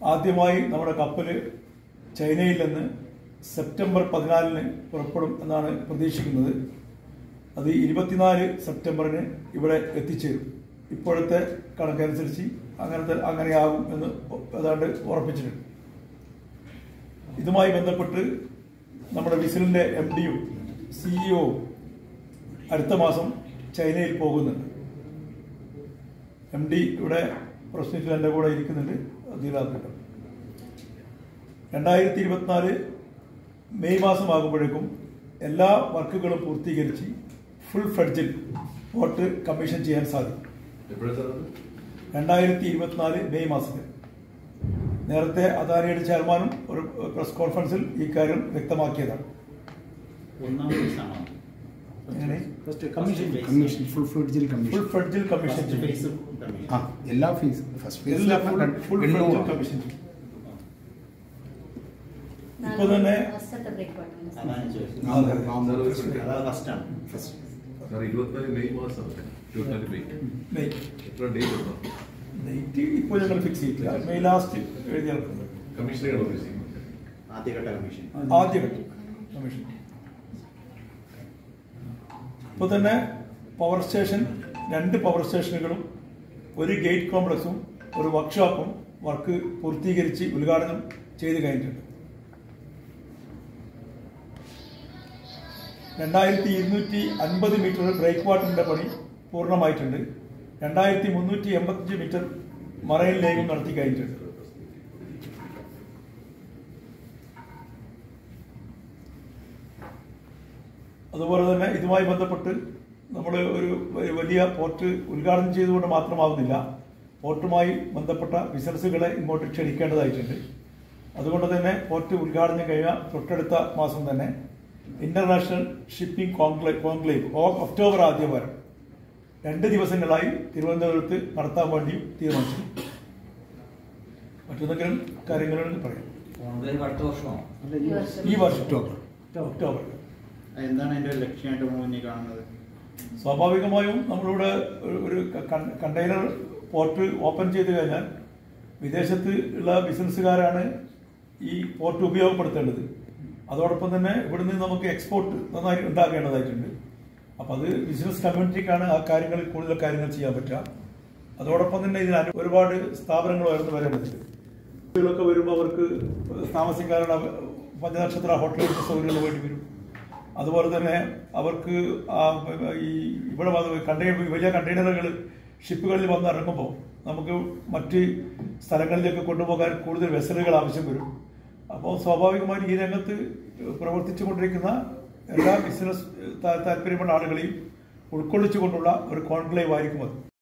ആദ്യമായി നമ്മുടെ കപ്പല് ചൈനയിൽ നിന്ന് സെപ്റ്റംബർ പതിനാലിന് പുറപ്പെടും എന്നാണ് പ്രതീക്ഷിക്കുന്നത് അത് ഇരുപത്തിനാല് സെപ്റ്റംബറിന് ഇവിടെ എത്തിച്ചേരും ഇപ്പോഴത്തെ കണക്കനുസരിച്ച് അങ്ങനത്തെ അങ്ങനെയാകും എന്ന് ഏതാണ്ട് ഉറപ്പിച്ചിട്ടുണ്ട് ഇതുമായി ബന്ധപ്പെട്ട് നമ്മുടെ വിസിലിന്റെ എം ഡിയും സിഇഒ അടുത്ത മാസം ചൈനയിൽ പോകുന്നുണ്ട് എം ഡി ഇവിടെ പ്രശ്നത്തിൽ എൻ്റെ കൂടെ ഇരിക്കുന്നുണ്ട് അതിലാക്കട്ടെ രണ്ടായിരത്തി ഇരുപത്തിനാല് മെയ് മാസമാകുമ്പോഴേക്കും എല്ലാ വർക്കുകളും പൂർത്തീകരിച്ച് ഫുൾ ഫ്ലഡ്ജിൽ വോട്ട് കമ്മീഷൻ ചെയ്യാൻ സാധിക്കും എപ്പോഴാ സാർ അത്? രണ്ടായിരത്തി ഇരുപത്തിനാല് മെയ് മാസത്തിൽ നേരത്തെ അദാനിയുടെ ചെയർമാനും ഒരു പ്രസ് കോൺഫറൻസിൽ ഇക്കാര്യം വ്യക്തമാക്കിയതാണ് ഒന്നാം ഫേസാണോ എങ്ങനെ ഫസ്റ്റ് കമ്മീഷൻ കമ്മീഷൻ ഫുൾ ഫ്ലഡ്ജിൽ ഫുൾ കമ്മീഷൻ ഫ്ലഡ്ജിൽ കമ്മീഷൻ ഫസ്റ്റ് ചെയ്യും ഫേസ് കമ്മീഷൻ ആ എല്ലാ ഫേസ് ഫസ്റ്റ് എല്ലാ ഫുൾ ഫുൾ ഫ്ലഡ്ജിൽ ഫേസ് കമ്മീഷൻ ചെയ്യും ഇപ്പൊ തന്നെ വർഷത്തെ ബ്രേക്ക് ബട്ടൺ അതാണ് ചോദിച്ചത് അതെ. അതാണ് ഫസ്റ്റാണ് സാർ ഇരുപത്തിനാല് മെയ് മാസം ഇരുപത്തിനാല് മെയ് മെയ് എത്ര ഡേറ്റ് ഉണ്ടോ ഡേറ്റ് ഇപ്പോൾ ഞങ്ങൾ ഫിക്സ് ചെയ്തിട്ടില്ല മെയ് ലാസ്റ്റ് എഴുതി നടക്കുന്നത് കമ്മീഷനെ ഓഫീസ് ചെയ്യുന്നത് ആദ്യഘട്ട കമ്മീഷൻ ആദ്യഘട്ടം കമ്മീഷൻ ഇപ്പോൾ തന്നെ പവർ സ്റ്റേഷൻ രണ്ട് പവർ സ്റ്റേഷനുകളും ഒരു ഗേറ്റ് കോംപ്ലക്സും ഒരു വർക്ക്ഷോപ്പും വർക്ക് പൂർത്തീകരിച്ച് ഉദ്ഘാടനം ചെയ്ത് കഴിഞ്ഞിട്ടുണ്ട് രണ്ടായിരത്തി ഇരുന്നൂറ്റി അൻപത് മീറ്റർ ബ്രേക്ക് വാട്ടറിന്റെ പണി പൂർണ്ണമായിട്ടുണ്ട് രണ്ടായിരത്തി മുന്നൂറ്റി എൺപത്തഞ്ച് മീറ്റർ മറൈൻ ലേഖം നടത്തി കഴിഞ്ഞിട്ടുണ്ട് അതുപോലെ തന്നെ ഇതുമായി ബന്ധപ്പെട്ട് നമ്മൾ ഒരു ഒരു വലിയ പോർട്ട് ഉദ്ഘാടനം ചെയ്തുകൊണ്ട് മാത്രമാകുന്നില്ല പോർട്ടുമായി ബന്ധപ്പെട്ട ബിസിനസ്സുകളെ ഇങ്ങോട്ട് ക്ഷണിക്കേണ്ടതായിട്ടുണ്ട് അതുകൊണ്ട് തന്നെ പോർട്ട് ഉദ്ഘാടനം കഴിഞ്ഞ തൊട്ടടുത്ത മാസം തന്നെ ഇന്റർനാഷണൽ ഷിപ്പിംഗ് കോൺക്ലേവ് കോൺക്ലേവ് ഓ- ഒക്ടോബർ ആദ്യ വാരം രണ്ട് ദിവസങ്ങളായി തിരുവനന്തപുരത്ത് നടത്താൻ വേണ്ടിയും തീരുമാനിച്ചു മറ്റെന്തെങ്കിലും കാര്യങ്ങളുണ്ടെങ്കിൽ പറയാം ഓൺലൈൻ അടുത്ത വർഷമോ ഈ വർഷം ഈ വർഷം ഒക്ടോബർ ഒക്ടോബർ എന്താണ് അതിന്റെ ലക്ഷ്യമായിട്ട് മുന്നിൽ കാണുന്നത് സ്വാഭാവികമായും നമ്മളിവിടെ ഒരു- ഒരു കൺ- കണ്ടെയ്നർ പോർട്ട് ഓപ്പൺ ചെയ്ത് കഴിഞ്ഞാൽ വിദേശത്ത് ഉള്ള ബിസിനസ്സുകാരാണ് ഈ പോർട്ട് ഉപയോഗപ്പെടുത്തേണ്ടത് അതോടൊപ്പം തന്നെ ഇവിടുന്ന് നമുക്ക് എക്സ്പോർട്ട് നന്നായി ഉണ്ടാകേണ്ടതായിട്ടുണ്ട് അപ്പം അത് ബിസിനസ് കമ്മ്യൂണിറ്റിക്കാണ് ആ കാര്യങ്ങളിൽ കൂടുതൽ കാര്യങ്ങൾ ചെയ്യാൻ പറ്റുക അതോടൊപ്പം തന്നെ ഇതിന് അനു- ഒരുപാട് സ്ഥാപനങ്ങൾ ഉയർന്നു വരേണ്ടതുണ്ട് കുട്ടികളൊക്കെ വരുമ്പോൾ അവർക്ക് താമസിക്കാനുള്ള പഞ്ചനക്ഷത്ര ഹോട്ടലുകളുടെ സൗകര്യങ്ങൾ വേണ്ടി വരും അതുപോലെ തന്നെ അവർക്ക് ആ ഈ ഇവിടെ വന്ന് കണ്ടെയ്നർ വലിയ കണ്ടെയ്നറുകൾ ഷിപ്പുകളിൽ വന്ന് ഇറങ്ങുമ്പോൾ നമുക്ക് മറ്റ് സ്ഥലങ്ങളിലേക്ക് കൊണ്ടുപോകാൻ കൂടുതൽ വെസലുകൾ ആവശ്യം വരും അപ്പോൾ സ്വാഭാവികമായും ഈ രംഗത്ത് പ്രവർത്തിച്ചു കൊണ്ടിരിക്കുന്ന എല്ലാ ബിസിനസ് താല്പര്യമുള്ള ആളുകളെയും ഉൾക്കൊള്ളിച്ചുകൊണ്ടുള്ള ഒരു കോൺക്ലേവ് ആയിരിക്കും അത്